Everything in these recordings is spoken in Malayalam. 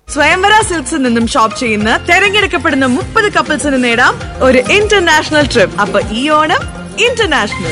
സ്വയംവര സിൽക്സിൽ നിന്നും ഷോപ്പ് ചെയ്യുന്ന തെരഞ്ഞെടുക്കപ്പെടുന്ന മുപ്പത് കപ്പിൾസിന് നേടാം ഒരു ഇന്റർനാഷണൽ ട്രിപ്പ് അപ്പൊ ഈ ഓണം ഇന്റർനാഷണൽ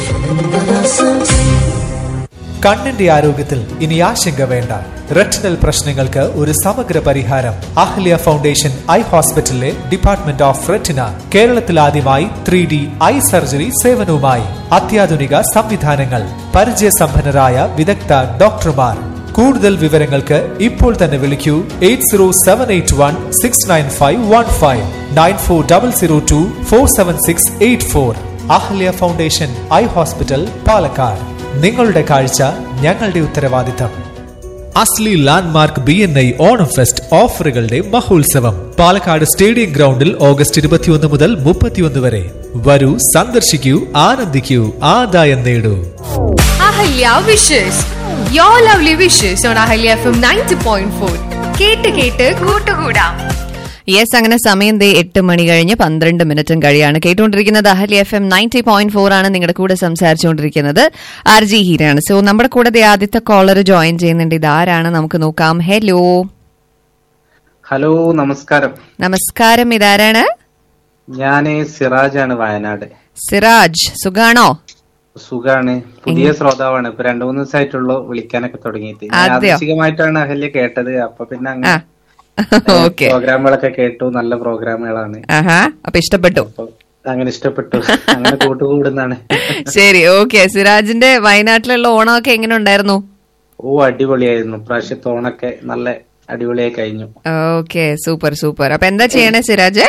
കണ്ണിന്റെ ആരോഗ്യത്തിൽ ഇനി ആശങ്ക വേണ്ട റെറ്റിനൽ പ്രശ്നങ്ങൾക്ക് ഒരു സമഗ്ര പരിഹാരം അഹ്ല്യ ഫൗണ്ടേഷൻ ഐ ഹോസ്പിറ്റലിലെ ഡിപ്പാർട്ട്മെന്റ് ഓഫ് റെറ്റിന കേരളത്തിൽ ആദ്യമായി ത്രീ ഡി ഐ സർജറി സേവനവുമായി അത്യാധുനിക സംവിധാനങ്ങൾ പരിചയസമ്പന്നരായ വിദഗ്ധ ഡോക്ടർമാർ കൂടുതൽ വിവരങ്ങൾക്ക് ഇപ്പോൾ തന്നെ വിളിക്കൂ eight zero seven eight one six nine five one five nine four double zero two four seven six eight four Ahalya foundation eye hospital Palakkad നിങ്ങളുടെ കാഴ്ച ഞങ്ങളുടെ ഉത്തരവാദിത്തം അസ്ലി landmark B N I Onam fest ഓഫറുകളുടെ മഹോത്സവം പാലക്കാട് സ്റ്റേഡിയം ഗ്രൗണ്ടിൽ ഓഗസ്റ്റ് ഇരുപത്തിയൊന്ന് മുതൽ മുപ്പത്തിയൊന്ന് വരെ വരൂ സന്ദർശിക്കൂ ആനന്ദിക്കൂ ആദായം നേടൂ Ahalya wishes your lovely wishes on Ahalya F M ninety point four കേട്ട് കേട്ട് കൂട്ടുകൂടാം യെസ് അങ്ങനെ സമയം ദേ എട്ട് മണി കഴിഞ്ഞ് പന്ത്രണ്ട് മിനിറ്റും കഴിയാണ് കേട്ടുകൊണ്ടിരിക്കുന്നത് Ahalya F M ninety point four ആണ് നിങ്ങളുടെ കൂടെ സംസാരിച്ചുകൊണ്ടിരിക്കുന്നത് ആർ ജി ഹീരയാണ് സോ നമ്മുടെ കൂടെ ദേ ആദ്യത്തെ കോളർ ജോയിൻ ചെയ്യുന്നുണ്ട് ഇതാരാണ് നമുക്ക് നോക്കാം ഹലോ ഹലോ നമസ്കാരം നമസ്കാരം ഇതാരാണ് ഞാന് സിറാജാണ് വയനാട് സിറാജ് സുഖാണോ സുഖാണ് പുതിയ ശ്രോതാവാണ് ഇപ്പൊ രണ്ടു മൂന്ന് ദിവസമായിട്ടുള്ളൂ വിളിക്കാനൊക്കെ തുടങ്ങിയിട്ട് ഞാൻ അതെയോ? യാദൃശ്ചികമായിട്ടാണ് അഹല്യ കേട്ടത് അപ്പൊ പിന്നെ ആ അങ്ങനെ ഓക്കെ പ്രോഗ്രാമുകളൊക്കെ കേട്ടു നല്ല പ്രോഗ്രാമുകളാണ് ആഹാ അപ്പൊ ഇഷ്ടപ്പെട്ടു അപ്പൊ അങ്ങനെ ഇഷ്ടപ്പെട്ടു അങ്ങനെ കൂട്ടുകൂടുന്നാണ് ശരി ഓക്കെ സിറാജിന്റെ വയനാട്ടിലുള്ള ഓണമൊക്കെ എങ്ങനെ ഉണ്ടായിരുന്നു ഓ അടിപൊളിയായിരുന്നു പ്രാവശ്യത്തെ ഓണൊക്കെ നല്ല അടിപൊളിയായി കഴിഞ്ഞു ഓക്കെ സൂപ്പർ സൂപ്പർ അപ്പൊ എന്താ ചെയ്യണേ സിറാജ്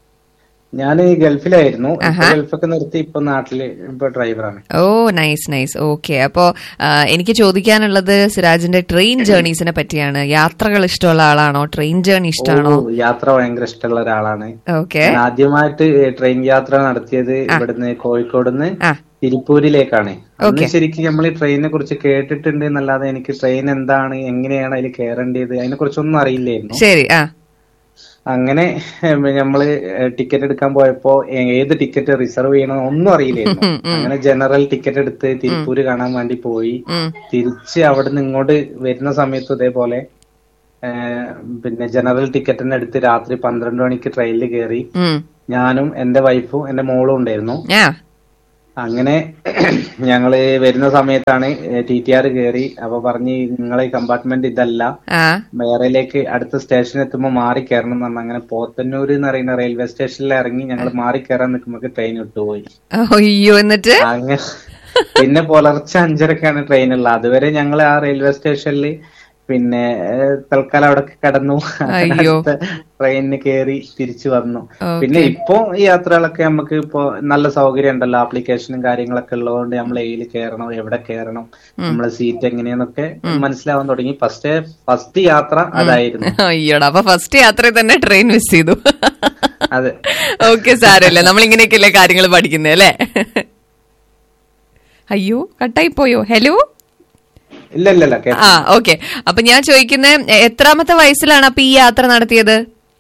ഞാൻ ഗൾഫിലായിരുന്നു ഇപ്പൊ ഗൾഫൊക്കെ നിർത്തി ഇപ്പൊ നാട്ടില് ഇപ്പൊ ഡ്രൈവറാണ് ഓ നൈസ് നൈസ് ഓക്കെ അപ്പോ ആ, എനിക്ക് ചോദിക്കാനുള്ളത് സിറാജിന്റെ ട്രെയിൻ ജേർണീസിനെ പറ്റിയാണ് യാത്രകൾ ഇഷ്ടമുള്ള ആളാണോ ട്രെയിൻ ജേർണി ഇഷ്ടമാണോ ഓ, യാത്ര ഭയങ്കര ഇഷ്ടമുള്ള ഒരാളാണ് ഓക്കെ ഞാൻ ആദ്യമായിട്ട് ട്രെയിൻ യാത്ര നടത്തിയത് ഇവിടുന്ന് കോഴിക്കോടുന്ന് ആ. തിരുപ്പൂരിലേക്കാണ് അന്ന് Okay. ശരിക്കും നമ്മൾ ഈ ട്രെയിനിനെ കുറിച്ച് കേട്ടിട്ടുണ്ട് എന്നല്ലാതെ എനിക്ക് ട്രെയിൻ എന്താണ് എങ്ങനെയാണ് അതിൽ കയറേണ്ടത് അതിനെ കുറിച്ചൊന്നും അറിയില്ലായിരുന്നു ശരി ആ അങ്ങനെ ഏഹ്, നമ്മള് ടിക്കറ്റ് എടുക്കാൻ പോയപ്പോ ഏ- ഏത് ടിക്കറ്റ് റിസർവ് ചെയ്യണം ഒന്നും അറിയില്ലായിരുന്നു അങ്ങനെ ജനറൽ ടിക്കറ്റ് എടുത്ത് തിരുപ്പൂര് കാണാൻ വേണ്ടി പോയി ഉം. തിരിച്ച് അവിടുന്ന് ഇങ്ങോട്ട് വരുന്ന സമയത്ത് ഇതേപോലെ ഏഹ്, പിന്നെ ജനറൽ ടിക്കറ്റിന് എടുത്ത് രാത്രി പന്ത്രണ്ട് മണിക്ക് ട്രെയിനിൽ കയറി ഉം. ഞാനും എന്റെ വൈഫും എന്റെ മോളും ഉണ്ടായിരുന്നു ആ അങ്ങനെ ഞങ്ങള് വരുന്ന സമയത്താണ് ടി ടി ആർ കയറി അപ്പൊ പറഞ്ഞ് നിങ്ങളെ കമ്പാർട്ട്മെന്റ് ഇതല്ല ആ വേറെയിലേക്ക് അടുത്ത സ്റ്റേഷൻ എത്തുമ്പോ മാറി കയറണം എന്ന് പറഞ്ഞു അങ്ങനെ പോത്തന്നൂര് എന്ന് പറയുന്ന റെയിൽവേ സ്റ്റേഷനിൽ ഇറങ്ങി ഞങ്ങൾ മാറി കയറാൻ നിൽക്കുമ്പോ ട്രെയിൻ വിട്ടുപോയി അയ്യോ എന്നിട്ട് അങ്ങനെ പിന്നെ പുലർച്ചെ അഞ്ചരക്കാണ് ട്രെയിൻ ഉള്ളത് അതുവരെ ഞങ്ങൾ ആ റെയിൽവേ സ്റ്റേഷനിൽ പിന്നെ ഏഹ്, തൽക്കാലം അവിടെ കിടന്നു അയ്യോ. അടുത്ത ട്രെയിനിന് കയറി തിരിച്ചു വന്നു Okay. പിന്നെ ഇപ്പൊ ഈ യാത്രകളൊക്കെ നമുക്ക് ഇപ്പൊ നല്ല സൗകര്യം ഉണ്ടല്ലോ ആപ്ലിക്കേഷനും കാര്യങ്ങളൊക്കെ ഉള്ളതുകൊണ്ട് നമ്മൾ എയിൽ കയറണം എവിടെ കയറണം നമ്മളെ സീറ്റ് എങ്ങനെയാന്നൊക്കെ മനസ്സിലാവാൻ തുടങ്ങി ഫസ്റ്റ് ഫസ്റ്റ് യാത്ര അതായിരുന്നു അയ്യോടാ അപ്പൊ ഫസ്റ്റ് യാത്രയിൽ തന്നെ ട്രെയിൻ മിസ് ചെയ്തു അതെ ഓക്കെ സാരമില്ല നമ്മൾ ഇങ്ങനെയൊക്കെയല്ലേ കാര്യങ്ങൾ പഠിക്കുന്നത് അല്ലേ അയ്യോ കട്ടായി പോയോ ഹലോ ഇല്ല ഇല്ല ഇല്ല കേ- ആ ഓക്കെ അപ്പൊ ഞാൻ ചോദിക്കുന്നത് എത്രാമത്തെ വയസ്സിലാണ് അപ്പൊ ഈ യാത്ര നടത്തിയത്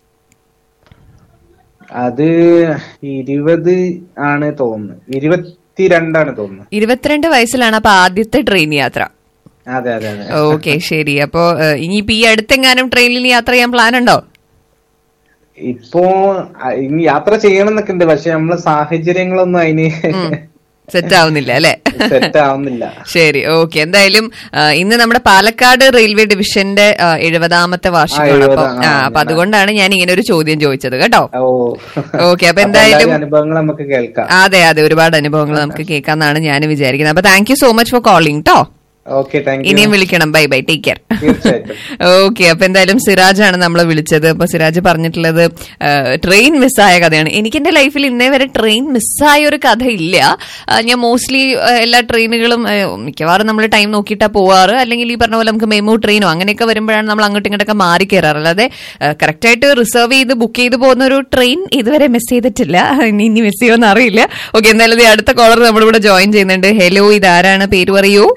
അത് ഇരുപത് ആണ് തോന്നുന്നത് ഇരുപത്തിരണ്ടാണ് തോന്നുന്നത് ഇരുപത്തിരണ്ട് വയസ്സിലാണ് അപ്പൊ ആദ്യത്തെ ട്രെയിൻ യാത്ര അതെ അതെ അതെ ഓക്കെ ശരി അപ്പോ ഏഹ്, ഇനിയിപ്പോ ഈ അടുത്തെങ്ങാനും ട്രെയിനിൽ യാത്ര ചെയ്യാൻ പ്ലാൻ ഉണ്ടോ ഇപ്പോ അ- ഇനി യാത്ര ചെയ്യണം എന്നൊക്കെ ഉണ്ട് പക്ഷെ നമ്മളെ സാഹചര്യങ്ങളൊന്നും അതിന് സെറ്റ് ആവുന്നില്ല അല്ലെ സെറ്റ് ആവുന്നില്ല ശരി ഓക്കെ എന്തായാലും ആ, ഇന്ന് നമ്മുടെ പാലക്കാട് റെയിൽവേ ഡിവിഷന്റെ ആ, എഴുപതാമത്തെ വാർഷികമാണ് അപ്പൊ എഴുപതാം, ആ ആ, അപ്പൊ അതുകൊണ്ടാണ് ഞാൻ ഇങ്ങനെ ഒരു ചോദ്യം ചോദിച്ചത് കേട്ടോ ഓ ഓക്കെ അപ്പൊ അപ്പൊ എന്തായാലും എല്ലാവരും അനുഭവങ്ങൾ നമുക്ക് കേൾക്കാം അതെ അതെ ഒരുപാട് അനുഭവങ്ങൾ നമുക്ക് കേൾക്കാന്നാണ് ഞാൻ വിചാരിക്കുന്നത് അപ്പൊ thank you so much for calling കേട്ടോ ഓക്കെ താങ്ക് യു ഇനിയും വിളിക്കണം ബൈ ബൈ ടേക്ക് കെയർ തീർച്ചയായിട്ടും ഓക്കെ അപ്പൊ എന്തായാലും സിറാജാണ് നമ്മളെ വിളിച്ചത് അപ്പൊ സിറാജ് പറഞ്ഞിട്ടുള്ളത് ട്രെയിൻ മിസ്സായ കഥയാണ് എനിക്ക് എന്റെ ലൈഫിൽ ഇന്നേ വരെ ട്രെയിൻ മിസ്സായ ഒരു കഥ ഇല്ല ആ, ഞാൻ മോസ്റ്റ്ലി എല്ലാ ട്രെയിനുകളും ആ, മിക്കവാറും നമ്മൾ ടൈം നോക്കിയിട്ടാ പോവാറ് അല്ലെങ്കിൽ ഈ പറഞ്ഞ പോലെ നമുക്ക് മെമു ട്രെയിനോ അങ്ങനെയൊക്കെ വരുമ്പോഴാണ് നമ്മൾ അങ്ങോട്ടും ഇങ്ങോട്ടൊക്കെ മാറി കയറാറ് അല്ലാതെ കറക്റ്റ് ആയിട്ട് റിസർവ് ചെയ്ത് ബുക്ക് ചെയ്ത് പോകുന്ന ഒരു ട്രെയിൻ ഇതുവരെ മിസ് ചെയ്തിട്ടില്ല ഇനി ഇനി മിസ് ചെയ്യുമെന്ന് അറിയില്ല ഓക്കെ എന്തായാലും ദേ അടുത്ത കോളർ നമ്മളിവിടെ ജോയിൻ ചെയ്യുന്നുണ്ട് ഹലോ ഇതാരാണ് പേര് പറയൂ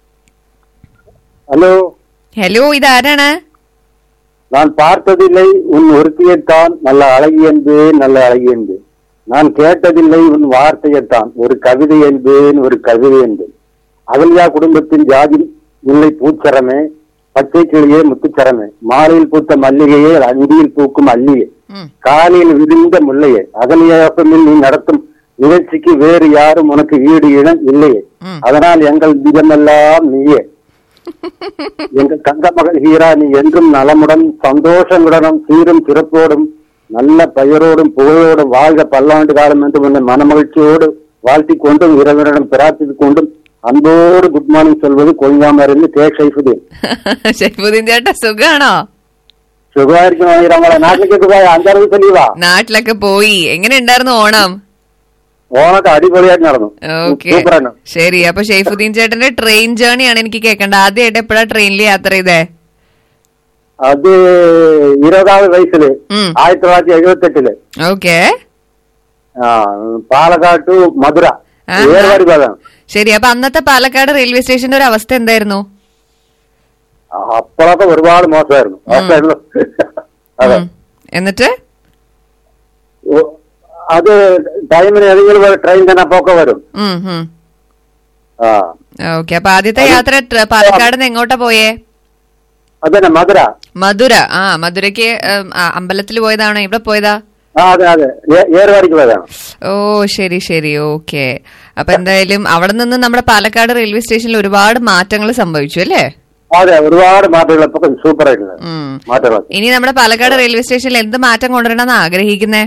ஹலோ ഹലോ ഇതാരാണ് நான் பார்த்ததில்லை உன் ஒருத்தியைத்தான் நல்ல அழகி என்பேன் நல்ல அழகி என்பேன் நான் கேட்டதில்லை உன் வார்த்தையைத்தான் ஒரு கவிதை என்பேன் ஒரு கவிதை என்பேன் அகல்யா குடும்பத்தின் ஜாதி முல்லை பூச்சரமே பச்சை கிளியே முத்துச்சரமே மாலையில் பூத்த மல்லிகையே அந்தியில் பூக்கும் அல்லியே ഉം. காலையில் விரிந்த முல்லையே அகலியப்பமில் நீ நடத்தும் நிகழ்ச்சிக்கு வேறு யாரும் உனக்கு ஈடு இடம் இல்லையே ம். அதனால் எங்கள் தினமெல்லாம் நீயே எங்கள் தங்க மகள் ஹீரா நீ என்றும் நலமுடன் சந்தோஷங்களுடன் சீரும் சிறப்போடும் நல்ல பெயரோடும் புகழோடும் வாழ்க பல்லாண்டு காலம் என்று உன்னை மனமகிழ்ச்சியோடு வாழ்த்திக் கொண்டும் இறைவனிடம் பிரார்த்தித்துக் கொண்டும் അൻപോട് ഗുഡ് മോർണിംഗ് ചൊല്ലുന്നത് കൊഴിഞ്ഞാമരുന്ന് കെ ഷൈഫുദ്ദീൻ ഷൈഫുദ്ദീൻ ചേട്ടാ സുഖാണോ സുഖമായിരിക്കും നമ്മളെ നാട്ടിലേക്കൊക്കെ പോയ അഞ്ചാറ് ദിവസം ലീവാ നാട്ടിലൊക്കെ പോയി എങ്ങനെ ഉണ്ടായിരുന്നു ഓണം ഓണൊക്കെ അടിപൊളിയായിട്ട് നടന്നു ഓക്കെ സൂപ്പറാണ് ശരി അപ്പൊ ഷെയ്ഫുദ്ദീൻ ചേട്ടന്റെ ട്രെയിൻ ജേർണിയാണ് എനിക്ക് കേൾക്കേണ്ടത് ആദ്യമായിട്ട് എപ്പോഴാ ട്രെയിനിൽ യാത്ര ചെയ്തേ അത് ഇരുപതാമത് വയസ്സില് ഉം. ആയിരത്തി തൊള്ളായിരത്തി എഴുപത്തി എട്ടില് ഓക്കെ പാലക്കാട് ടു മധുര ആ. ഏറുവാടി ഭാഗമാണ് ശരി അപ്പൊ അന്നത്തെ പാലക്കാട് റെയിൽവേ സ്റ്റേഷന്റെ ഒരു അവസ്ഥ എന്തായിരുന്നു അപ്പോഴൊക്കെ ഒരുപാട് മോശമായിരുന്നു മോശമായിരുന്നു അതെ ഉം. എന്നിട്ട് ഓ, അത് ടൈമിന് ഏതെങ്കിലും ഒരു ട്രെയിൻ തന്നെ അപ്പൊക്കെ വരും ഉം, ഉം. ആ ഓക്കെ അപ്പൊ ആദ്യത്തെ യാത്ര ട്ര- പാലക്കാട് നിന്ന് എങ്ങോട്ടാ പോയേ അതന്നെ മധുര മധുര ആ മധുരയ്ക്ക് അമ്പലത്തിൽ പോയതാണോ ഇവിടെ പോയതാ ആ അതെ അതെ ഏ- ഏറുവാടിക്ക് പോയതാണ് ഓ ശരി ശരി ഓക്കെ അപ്പൊ എന്തായാലും അവിടെ നിന്ന് നമ്മുടെ പാലക്കാട് റെയിൽവേ സ്റ്റേഷനിൽ ഒരുപാട് മാറ്റങ്ങൾ സംഭവിച്ചു അല്ലേ അതെ ഒരുപാട് മാറ്റങ്ങൾ ഇപ്പൊ സൂപ്പർ ആയിട്ടുണ്ട് ഉം. മാറ്റങ്ങൾ ഇനി നമ്മുടെ പാലക്കാട് റെയിൽവേ സ്റ്റേഷനിൽ എന്ത് മാറ്റം കൊണ്ടുവരണമെന്ന് ആഗ്രഹിക്കുന്നേ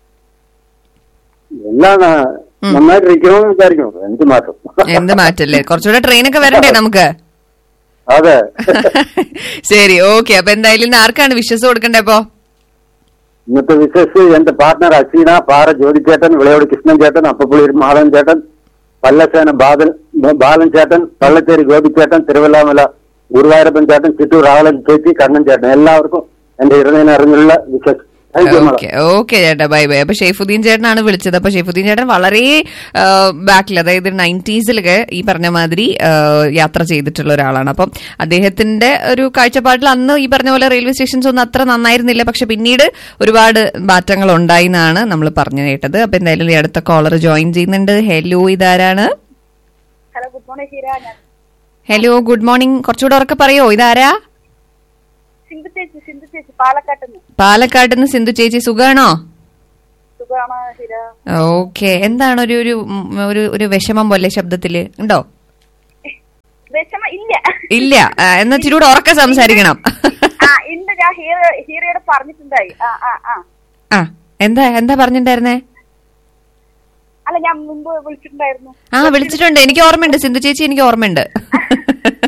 എല്ലാം ന- നന്നായിട്ടിരിക്കണമെന്ന് വിചാരിക്കുന്നു എന്ത് മാറ്റം എന്ത് മാറ്റല്ലേ കുറച്ചുകൂടെ ട്രെയിനൊക്കെ വരണ്ടേ നമുക്ക് അതെ ശരി ഓക്കെ അപ്പൊ എന്തായാലും ഇന്ന് ആർക്കാണ് വിശ്വസ് കൊടുക്കണ്ടേ അപ്പോ ഇന്നത്തെ വിശേഷ് എന്റെ പാർട്ട്ണർ അസീന പാറ ജ്യോതി ചേട്ടൻ വിളയോട് കൃഷ്ണൻ ചേട്ടൻ അപ്പപ്പുള്ളി മാധവൻ ചേട്ടൻ പല്ലസേന ബാദൽ ബാലൻ ചേട്ടൻ പള്ളച്ചേരി ഗോപി ചേട്ടൻ തിരുവല്ലാമല ഗുരുവായൂരപ്പൻ ചേട്ടൻ ചിറ്റൂർ രാവലൻ ചേച്ചി കണ്ണൻ ചേട്ടൻ എല്ലാവർക്കും എന്റെ ഇറങ്ങിനെ അറിഞ്ഞുള്ള വിശേഷ് താങ്ക് യു ഓക്കെ ഓക്കെ ചേട്ടാ ബൈ ബൈ അപ്പൊ ഷെയ്ഫുദ്ദീൻ ചേട്ടനാണ് വിളിച്ചത് അപ്പൊ ഷെയ്ഫുദ്ദീൻ ചേട്ടൻ വളരെ ബാക്കിൽ അതായത് നയൻറ്റീസിലൊക്കെ ഈ പറഞ്ഞ മാതിരി ആ, യാത്ര ചെയ്തിട്ടുള്ള ഒരാളാണ് അപ്പം അദ്ദേഹത്തിന്റെ ഒരു കാഴ്ചപ്പാടിൽ അന്ന് ഈ പറഞ്ഞ പോലെ റെയിൽവേ സ്റ്റേഷൻസ് ഒന്നും അത്ര നന്നായിരുന്നില്ല പക്ഷെ പിന്നീട് ഒരുപാട് മാറ്റങ്ങൾ ഉണ്ടായി എന്നാണ് നമ്മൾ പറഞ്ഞു കേട്ടത് അപ്പൊ എന്തായാലും ഈ അടുത്ത കോളർ ജോയിൻ ചെയ്യുന്നുണ്ട് ഹലോ ഇതാരാണ് ഹലോ ഗുഡ് മോർണിംഗ് ഹീര ഞാൻ ഹലോ ഗുഡ് മോർണിംഗ് കുറച്ചുകൂടെ ഉറക്കെ പറയോ ഇതാരാ സിന്ധു ചേച്ചി സിന്ധു ചേച്ചി പാലക്കാട്ട് നിന്ന് പാലക്കാട് നിന്ന് സിന്ധു ചേച്ചി സുഖാണോ സുഖമാണ് ഹീര ഓക്കെ എന്താണ് ഒരു ഒരു ഉം, ഒരു ഒരു വിഷമം പോലെ ശബ്ദത്തില് ഉണ്ടോ വിഷമ ഇല്ല ഇല്ല ആ, എന്നാ ഇച്ചിരൂടെ ഉറക്കെ സംസാരിക്കണം ആ ഇന്ന് ഞാൻ ഹീറ ഹീറയോട് പറഞ്ഞിട്ടുണ്ടായി ആ ആ ആ ആ എന്താ എന്താ പറഞ്ഞിട്ടുണ്ടായിരുന്നേ അല്ല ഞാൻ മുമ്പ് വിളിച്ചിട്ടുണ്ടായിരുന്നു ആ വിളിച്ചിട്ടുണ്ട് എനിക്ക് ഓർമ്മയുണ്ട് സിന്ധു ചേച്ചി എനിക്ക് ഓർമ്മയുണ്ട്